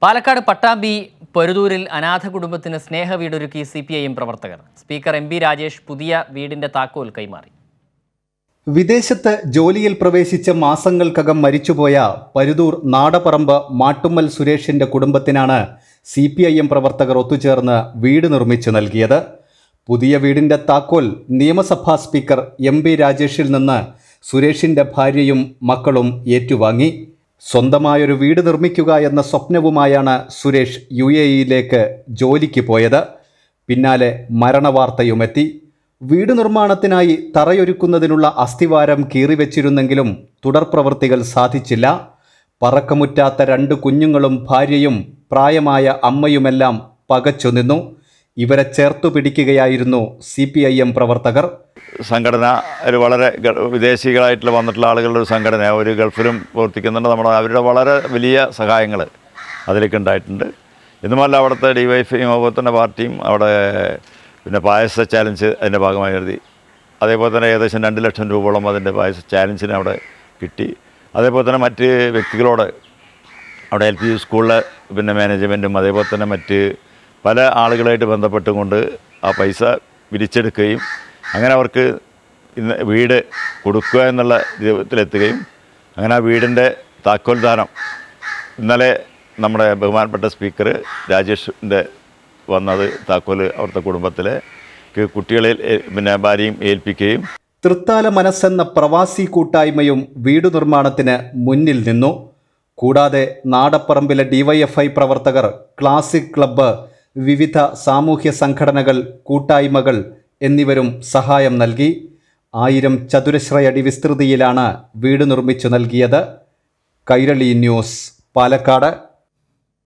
പാലക്കാട് പട്ടാമ്പി പൊരുതൂരിൽ അനാഥ കുടുംബത്തിന് സ്നേഹ വീടൊരുക്കി സി പി ഐ എം പ്രവർത്തകർ സ്പീക്കർ എം ബി രാജേഷ് പുതിയ വീടിന്റെ താക്കോൽ കൈമാറി വിദേശത്ത് ജോലിയിൽ പ്രവേശിച്ച മാസങ്ങൾക്കകം മരിച്ചുപോയ പരുതൂർ നാടപറമ്പ് മാട്ടുമ്മൽ സുരേഷിന്റെ കുടുംബത്തിനാണ് സി പി ഐ എം പ്രവർത്തകർ ഒത്തുചേർന്ന് വീട് നിർമ്മിച്ചു നൽകിയത് പുതിയ വീടിന്റെ താക്കോൽ നിയമസഭാ സ്പീക്കർ എം ബി രാജേഷിൽ നിന്ന് സുരേഷിന്റെ ഭാര്യയും മക്കളും ഏറ്റുവാങ്ങി സ്വന്തമായൊരു വീട് നിർമ്മിക്കുക എന്ന സ്വപ്നവുമായാണ് സുരേഷ് യു എ ഇയിലേക്ക് ജോലിക്ക് പോയത് പിന്നാലെ മരണവാർത്തയുമെത്തി വീട് നിർമ്മാണത്തിനായി തറയൊരുക്കുന്നതിനുള്ള അസ്ഥിവാരം കീറിവെച്ചിരുന്നെങ്കിലും തുടർ പ്രവൃത്തികൾ സാധിച്ചില്ല പറക്കമുറ്റാത്ത രണ്ട് കുഞ്ഞുങ്ങളും ഭാര്യയും പ്രായമായ അമ്മയുമെല്ലാം പകച്ചു നിന്നു ഇവരെ ചേർത്തു പിടിക്കുകയായിരുന്നു സി പി ഐ എം പ്രവർത്തകർ സംഘടന ഒരു വളരെ ഗ- വിദേശികളായിട്ടുള്ള വന്നിട്ടുള്ള ആളുകളുടെ ഒരു സംഘടന ഒരു ഗൾഫിലും പ്രവർത്തിക്കുന്നുണ്ട് നമ്മുടെ അവരുടെ വളരെ വലിയ സഹായങ്ങൾ അതിലേക്ക് ഉണ്ടായിട്ടുണ്ട് എന്നുമല്ല അവിടുത്തെ ഡി വൈ എഫും അതുപോലെ തന്നെ പാർട്ടിയും അവിടെ പിന്നെ പായസ ചാലഞ്ച് അതിൻ്റെ ഭാഗമായി എഴുതി അതേപോലെ തന്നെ ഏകദേശം രണ്ട് ലക്ഷം രൂപയോളം അതിൻ്റെ പായസ ചാലഞ്ചിന് അവിടെ കിട്ടി അതേപോലെ തന്നെ മറ്റ് വ്യക്തികളോട് അവിടെ എൽ പി യു സ്കൂളിലെ പിന്നെ മാനേജ്മെൻറ്റും അതേപോലെ തന്നെ മറ്റ് പല ആളുകളായിട്ട് ബന്ധപ്പെട്ടുകൊണ്ട് ആ പൈസ പിരിച്ചെടുക്കുകയും അങ്ങനെ അവർക്ക് ഇന്ന് വീട് കൊടുക്കുക എന്നുള്ള രൂപത്തിലെത്തുകയും അങ്ങനെ ആ വീടിൻ്റെ താക്കോൽ ദാനം ഇന്നലെ നമ്മുടെ ബഹുമാനപ്പെട്ട സ്പീക്കർ രാജേഷിൻ്റെ വന്നത് താക്കോൽ അവിടുത്തെ കുടുംബത്തിലെ ക്ക് കുട്ടികളെ ഏ- പിന്നെ ഭാര്യയും ഏൽപ്പിക്കുകയും തൃത്താല മനസ്സെന്ന പ്രവാസി കൂട്ടായ്മയും വീടു നിർമ്മാണത്തിന് മുന്നിൽ നിന്നു കൂടാതെ നാടപ്പറമ്പിലെ ഡിവൈഎഫ്ഐ പ്രവർത്തകർ ക്ലാസിക് ക്ലബ്ബ് വിവിധ സാമൂഹ്യ സംഘടനകൾ കൂട്ടായ്മകൾ എന്നിവരും സഹായം നൽകി ആയിരം ചതുരശ്രയടി വിസ്തൃതിയിലാണ് വീട് നിർമ്മിച്ചു നൽകിയത് കൈരളി ന്യൂസ് പാലക്കാട്